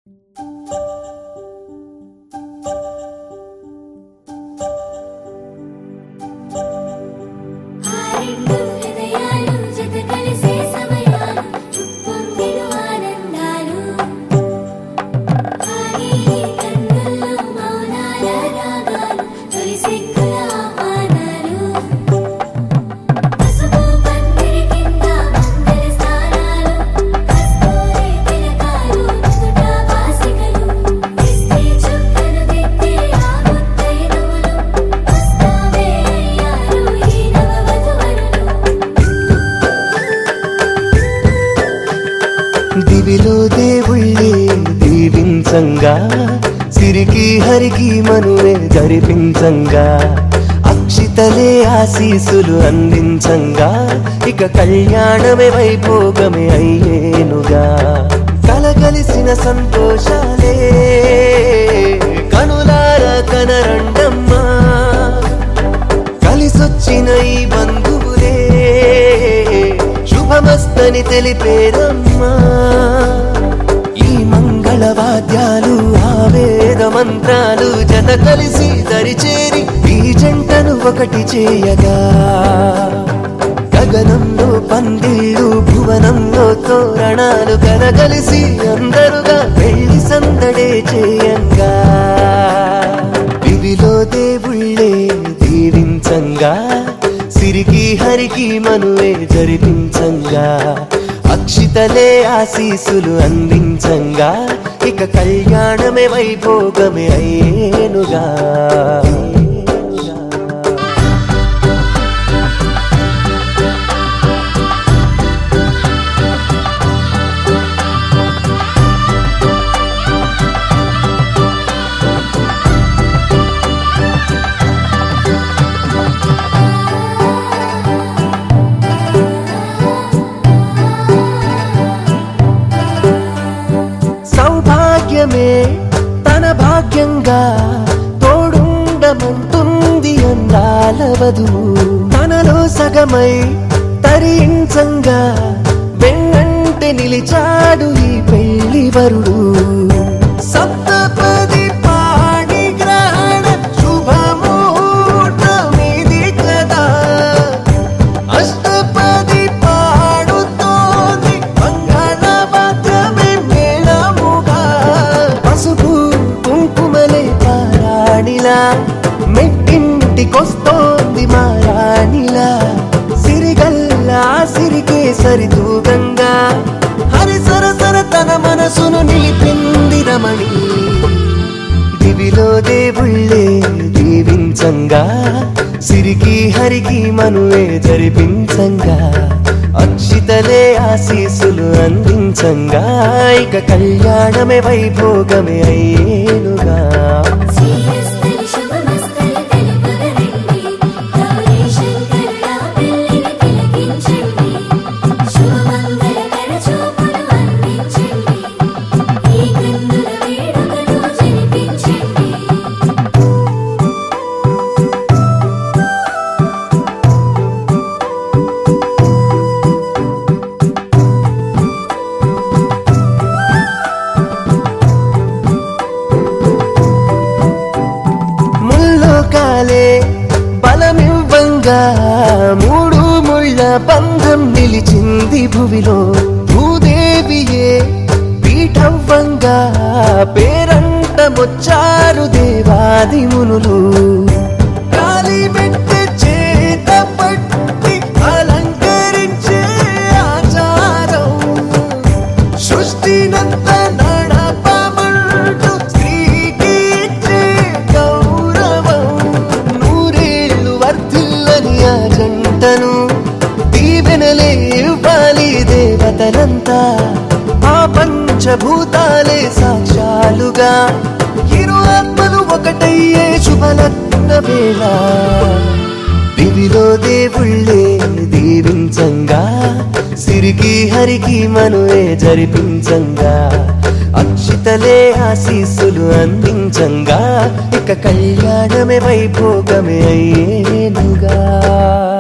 రెండు హృదయాలు జత కలిసే సమయాలు చుప్పొంగిను ఆనందాలు ఆగి కన్నుల్లో మౌనాల రాగాలు తొలి సిగ్గుల ఆహ్వానాలు పసుపు పందిరి కింద మంగళ స్నానాలు కస్తూరి తిలకాలు నుదుట వాసికలు ఇస్త్రీ చుక్కలు దిద్దే ఆ ముత్తైదువులు వస్తావే అయ్యారు ఈ నవవధువరులు దివిలో దేవుళ్ళే దీవించంగా సిరికి హరికి మనువే జరిపించంగా అక్షితలే ఆశీసులు అందించంగా ఇక కళ్యాణమే వైభోగమే అయ్యేనుగా కలగలిసిన సంతోషాలే కనులార కనరండమ్మా కలిసొచ్చిన ఈ బంధువులే శుభమస్తని తెలిపేరమ్మా ఈ మంగళ వాద్యాలు ఆవేద మంత్రాలు జత కలిసి దరిచేరి ఈ జంటను ఒకటి చేయగా గగనంలో పందిళ్ళు భువనంలో తోరణాలు కలగలిసి అందరుగా పెళ్లి సందడే చేయంగా దివిలో దేవుళ్ళే దీవించంగా సిరికి హరికి మనువే జరిపించంగా అక్షితలే ఆశీసులు అందించంగా ఇక కళ్యాణమే వైభోగమే అయ్యేనుగా సౌభాగ్యమే తన భాగ్యంగా తోడుండమంటుంది అందాల వధువు తనలో సగమై తరించంగా వెన్నంటే నిలిచాడు ఈ పెళ్లి వరుడు సప్తపది పాడి గ్రహణ శుభముహూర్తమిది కదా అష్టపది పాడుతోంది మంగళ మాత్రమే మేళముగా పసుపు కుంకుమలే పారాణిలా మెట్టింటికొస్తోంది మారాణిలా సిరిగల్లా సిరికే సరితూగంగా హరి సరసర తన మనసును నిలిపింది రమణి దివిలో దేవుళ్ళే దీవించంగా సిరికి హరికి మనువే జరిపించంగా అక్షితలే ఆశీసులు అందించంగా ఇక కళ్యాణమే వైభోగమే అయ్యేనుగా శ్రీరస్తని శుభమస్తని తెలుపగరండి గౌరీ శంకరుల పెళ్లిని తిలకించండి శుభమంగళకర చూపులు అందించండి ఈ కన్నుల వేడుకను జరిపించండి ముల్లోకాలే బలమివ్వంగా మూడు ముళ్ళ బంధం నిలిచింది భువిలో భూదేవియే పీఠవ్వంగా పేరంట మొచ్చారు దేవాది మునులు కాలిమెట్టి చేత పట్టి అలంకరించే ఆచారం సృష్టినంత నడపమంటూ స్త్రీకి ఇచ్చే గౌరవం నూరేళ్లు వర్ధిల్లని ఆ జంటను దీవెనలే ఇవ్వాలి దేవతలంతా ఆ పంచభూతాలే సాక్ష్యాలుగా ఇరు ఆత్మలు ఒకటయ్యే శుభలగ్న వేళ దివిలో దేవుళ్ళే దీవించంగా సిరికి హరికి మనువే జరిపించంగా అక్షితలే ఆశీస్సులు అందించంగా ఇక కళ్యాణమే వైభోగమే అయ్యేనుగా